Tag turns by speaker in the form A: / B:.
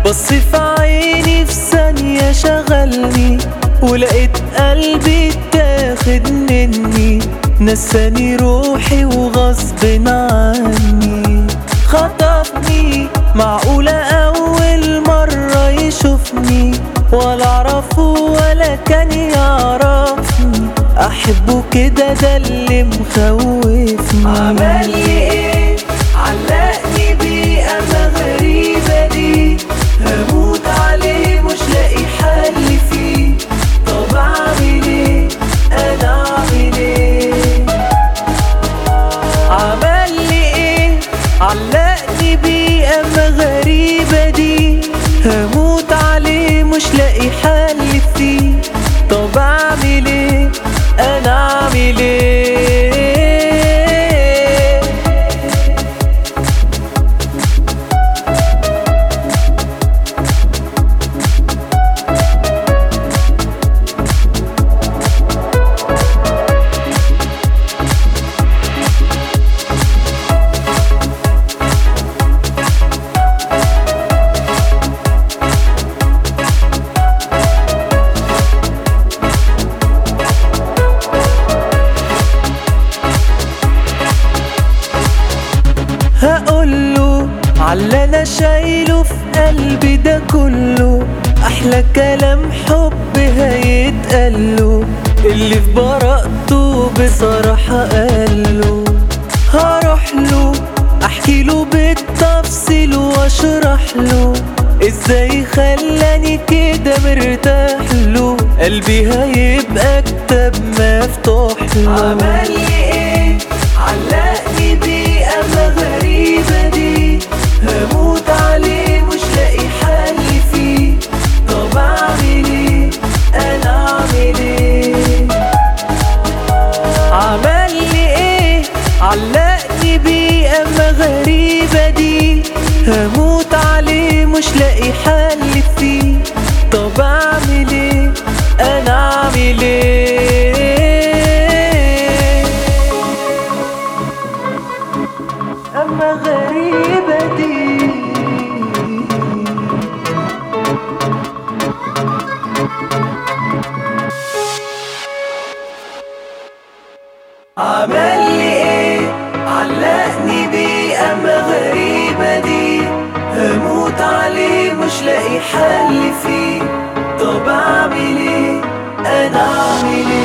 A: بص في عيني في ثانية شغلني ولقيت قلبي اتاخد مني نساني روحي وغصب عني خطفني معقولة أول مرة يشوفني ولا أعرفه ولا كان يعرفني أحبه كده ده اللي مخوفني عمل لي إيه علقني بيه أما غريبة دي هموت عليه مش لاقي حل فيه طب أعمل إيه أنا أعمل إيه عمل لي ايه علقني بيه اما غريبة دي هموت عليه مش لاقي حل فيه طب اعمل ايه انا اعمل ايه هقوله على انا شايله في قلبي ده كله احلى كلام حب هيتقاله اللي في براءته بصراحة قاله هروح له احكي له بالتفصيل واشرح له ازاي خلاني كده مرتاح له قلبي هيبقى كتاب مفتوح له عمل لي ايه علقني بيه اما غريبة دي هموت عليه مش لاقي حل فيه طب اعمل ايه انا اعمل ايه عمل لي ايه علقني بيه اما غريبة دي هموت عليه مش لاقي حل فيه طب اعمل ايه انا اعمل ايه اما غريبة دي عمل لي ايه علقني بيه اما غريبة دي هموت عليه مش لاقي حل فيه طب اعمل ايه انا اعمل